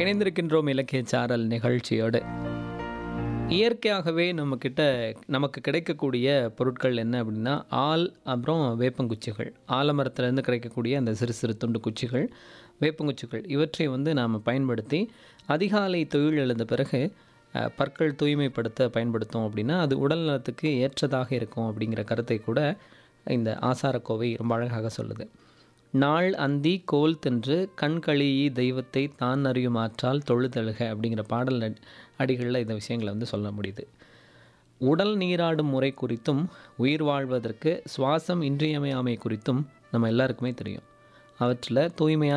இணைந்திருக்கின்றோம் இலக்கிய சாரல் நிகழ்ச்சியோடு இயற்கையாகவே நம்மக்கிட்ட நமக்கு கிடைக்கக்கூடிய பொருட்கள் என்ன அப்படின்னா ஆல் அப்புறம் வேப்பங்குச்சிகள் ஆலமரத்துலேருந்து கிடைக்கக்கூடிய அந்த சிறு சிறு துண்டு குச்சிகள் வேப்பங்குச்சிகள் இவற்றை வந்து நாம் பயன்படுத்தி அதிகாலை தொழில் எழுந்த பிறகு அஹ், பற்கள் தூய்மைப்படுத்த பயன்படுத்தோம் அப்படின்னா அது உடல் நலத்துக்கு ஏற்றதாக இருக்கும் அப்படிங்கிற கருத்தை கூட இந்த ஆசாரக்கோவை ரொம்ப அழகாக சொல்லுது நாள் அந்தி கோல் தின்று கண்களியி தெய்வத்தை தான் அறியும் ஆற்றால் தொழுதழுக அப்படிங்கிற பாடல் அடி- அடிகளில் இந்த விஷயங்களை வந்து சொல்ல முடியுது உடல் நீராடும் முறை குறித்தும் உயிர் வாழ்வதற்கு சுவாசம் இன்றியமையாமை குறித்தும் நம்ம எல்லாருக்குமே தெரியும் அவற்றில் தூய்மையான